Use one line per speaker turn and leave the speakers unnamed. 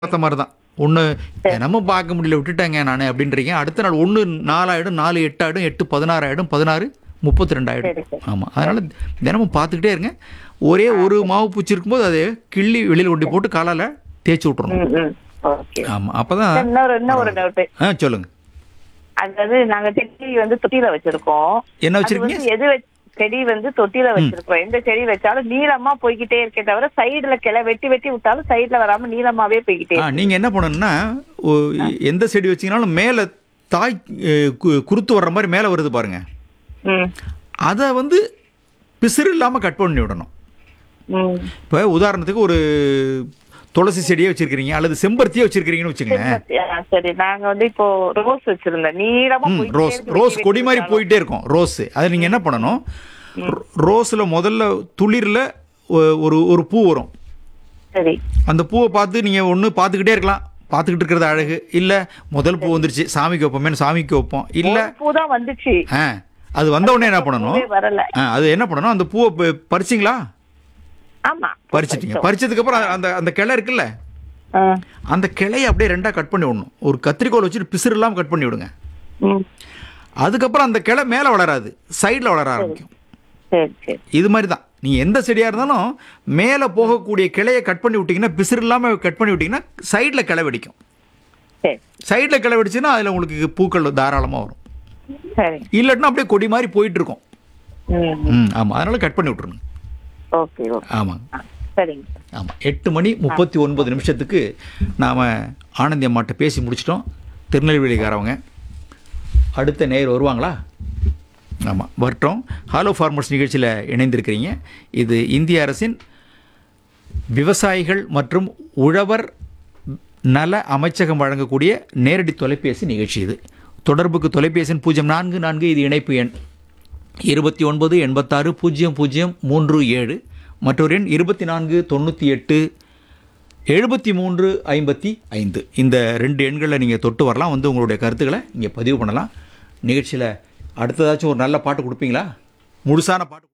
பார்த்த மாதிரி தான் ஒன்று தினமும் பார்க்க முடியல விட்டுட்டேங்க நான் அப்படின்றீங்க அடுத்த நாள் ஒன்று நாலாயிடும் நாலு எட்டாயிடும் எட்டு பதினாறாயிடும் பதினாறு முப்பத்தி ரெண்டாயிடும்
சரி, சரி.
ஆமாம் அதனால் தினமும் பார்த்துக்கிட்டே இருங்க ஒரே ஒரு மாவு பூச்சி இருக்கும்போது அதை கிள்ளி வெளியில் கொண்டு போட்டு காலால் தேய்ச்சி விட்றணும்
ம் ம் ஓகே
ஆமாம் அப்போ தான்
இன்னொரு இன்னொரு டவுட்
ஆ சொல்லுங்கள்
அதாவது நாங்க செடி வந்து தொட்டியில வச்சிருக்கோம்
என்ன
அது
வச்சுருக்கீங்க
வந்து எது வச்சு- செடி வந்து தொட்டியில வச்சிருக்கோம் எந்த செடி வச்சாலும் நீளமா போய்கிட்டே இருக்கே தவிர சைடுல கிளை வெட்டி வெட்டி விட்டாலும் சைடுல வராம நீளமாவே போய்கிட்டே
ஆ நீங்கள் என்ன பண்ணணும்னா ஓ, எந்த செடி வச்சீங்கனாலும் மேலே தாய் எ, கு- குருத்து வர்ற மாதிரி மேலே வருது பாருங்க
ம்
அதை வந்து பிசிறு இல்லாமல் கட் பண்ணி விடணும்
ம்
இப்போ உதாரணத்துக்கு ஒரு துளசி செடியே வச்சிருக்கிறீங்க அல்லது செம்பருத்தியே வச்சிருக்கிறீங்கன்னு வச்சுக்கோங்க
ஆ, சரி நாங்க வந்து இப்போ ரோஸ் வச்சிருந்தோம் நீளமா
ம்
போயிட்டே
ரோஸ்
இருக்கு,
ரோஸ்
வெட்டி
கொடி
வெட்டி
மாதிரி
விட்டாலும்.
போயிட்டே இருக்கும் ரோஸ் அதை நீங்கள் என்ன பண்ணணும் ரோஸில் முதல்ல துளிரில் ஒரு ஒரு பூ வரும்
சரி
அந்த பூவை பார்த்து நீங்கள் ஒன்று பார்த்துக்கிட்டே இருக்கலாம் பார்த்துக்கிட்டு இருக்கிறது அழகு இல்லை முதல் பூ வந்துருச்சு சாமிக்கு வைப்போமே சாமிக்கு வைப்போம் இல்லை
ஒரு பூ தான் வந்துச்சு
ஆ அது வந்த உடனே என்ன பண்ணணும்
பூவே வரல
ஆ அது என்ன பண்ணணும் அந்த பூவை ப- பறிச்சிங்களா
ஆமா
பறிச்சிட்டீங்க பறிச்சதுக்கப்புறம் அந்த அந்த கிளை இருக்குல்ல
ஆ.
அந்த கிளையை அப்படியே ரெண்டாக கட் பண்ணி விடணும் ஒரு கத்திரிக்கோல் வச்சுட்டு பிசுறு இல்லாமல் கட் பண்ணி விடுங்க
ம்
அதுக்கப்புறம் அந்த கிளை மேலே வளராது சைடில் வளர ஆரம்பிக்கும்
சரி சரி
இது மாதிரி தான் நீங்கள் எந்த செடியாக இருந்தாலும் மேலே போகக்கூடிய கிளையை கட் பண்ணி விட்டிங்கன்னா பிசுறு இல்லாமல் கட் பண்ணி விட்டிங்கன்னா சைடில் கிளை வெடிக்கும்
சரி
சைடில் கிளை வெடிச்சுன்னா அதில் உங்களுக்கு பூக்கள் தாராளமாக வரும்
சரி
இல்லாட்டினா அப்படியே கொடி மாதிரி போயிட்டு இருக்கும்
ம்
ம் ஆமாம் அதனால் கட் பண்ணி விட்ருங்க
ஓகே ஓகே
ஆமாங்க
ஆ, சரிங்க சார்
ஆமாம் எட்டு மணி முப்பத்தி ஒன்பது நிமிஷத்துக்கு நாம் ஆனந்தி அம்மாட்ட பேசி முடிச்சிட்டோம் திருநெல்வேலிக்காரவங்க அடுத்த நேர் வருவாங்களா ஆமாம் வரட்டும் ஹாலோ ஃபார்மர்ஸ் நிகழ்ச்சியில் இணைந்திருக்கிறீங்க இது இந்திய அரசின் விவசாயிகள் மற்றும் உழவர் நல அமைச்சகம் வழங்கக்கூடிய நேரடி தொலைபேசி நிகழ்ச்சி இது தொடர்புக்கு தொலைபேசி எண் பூஜ்ஜியம் நான்கு நான்கு இது இணைப்பு எண் இருபத்தி ஒன்பது எண்பத்தாறு பூஜ்ஜியம் பூஜ்ஜியம் மூன்று ஏழு மற்றொரு எண் இருபத்தி நான்கு தொண்ணூற்றி எட்டு எழுபத்தி மூன்று ஐம்பத்தி ஐந்து இந்த ரெண்டு எண்களில் நீங்கள் தொட்டு வரலாம் வந்து உங்களுடைய கருத்துக்களை இங்கே பதிவு பண்ணலாம் நிகழ்ச்சியில் அடுத்ததாச்சும் ஒரு நல்ல பாட்டு கொடுப்பீங்களா முழுசான பாட்டு